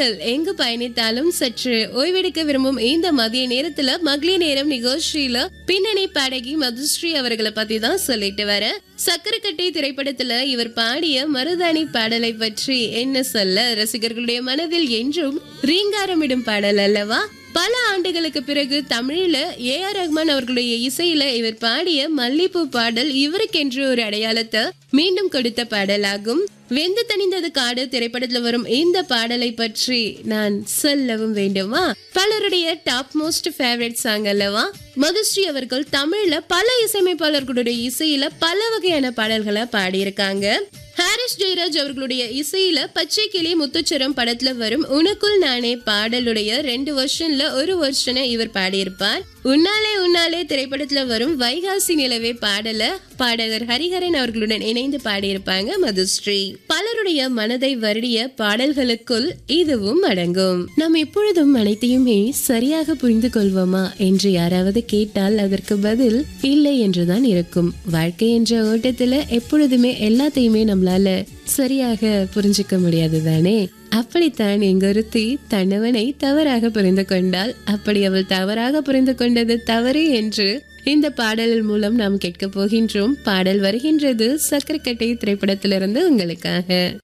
நீங்கள் எங்கு பயணித்தாலும் சற்று ஓய்வெடுக்க விரும்பும் இந்த மதிய நேரத்துல மகளிர் நேரம் நிகழ்ச்சியில பின்னணி பாடகி மதுஸ்ரீ அவர்களை பத்தி தான் சொல்லிட்டு வரேன் சக்கரக்கட்டை திரைப்படத்துல இவர் பாடிய மருதாணி பாடலை பற்றி என்ன சொல்ல ரசிகர்களுடைய மனதில் என்றும் ரீங்காரமிடும் பாடல் அல்லவா பல ஆண்டுகளுக்கு பிறகு தமிழில ஏ ஆர் ரஹ்மான் அவர்களுடைய இசையில இவர் பாடிய மல்லிப்பூ பாடல் இவருக்கென்று ஒரு அடையாளத்தை மீண்டும் கொடுத்த பாடலாகும் வெந்து தணிந்தது காடு திரைப்படத்துல வரும் இந்த பாடலை பற்றி நான் சொல்லவும் வேண்டுமா பலருடைய டாப் மோஸ்ட் ஃபேவரட் சாங் அல்லவா மதுஸ்ரீ அவர்கள் தமிழ்ல பல இசையமைப்பாளர்களுடைய இசையில பல வகையான பாடல்களை பாடியிருக்காங்க ஹாரிஸ் ஜெயராஜ் அவர்களுடைய இசையில பச்சை கிளி முத்துச்சரம் படத்துல வரும் உனக்குள் நானே பாடலுடைய ரெண்டு வருஷன்ல ஒரு வருஷனை இவர் பாடியிருப்பார் உன்னாலே உன்னாலே திரைப்படத்துல வரும் வைகாசி நிலவே பாடல பாடகர் ஹரிஹரன் அவர்களுடன் இணைந்து பாடியிருப்பாங்க மதுஸ்ரீ பலருடைய மனதை வருடிய பாடல்களுக்குள் இதுவும் அடங்கும் நாம் எப்பொழுதும் அனைத்தையுமே சரியாக புரிந்து கொள்வோமா என்று யாராவது கேட்டால் அதற்கு பதில் இல்லை என்றுதான் இருக்கும் வாழ்க்கை என்ற ஓட்டத்துல எப்பொழுதுமே எல்லாத்தையுமே நம்மளால சரியாக புரிஞ்சுக்க முடியாது தானே அப்படித்தான் எங்கொருத்தி தன்னவனை தவறாக புரிந்து கொண்டால் அப்படி அவள் தவறாக புரிந்து கொண்டது தவறு என்று இந்த பாடல் மூலம் நாம் கேட்க போகின்றோம் பாடல் வருகின்றது சக்கரக்கட்டை திரைப்படத்திலிருந்து உங்களுக்காக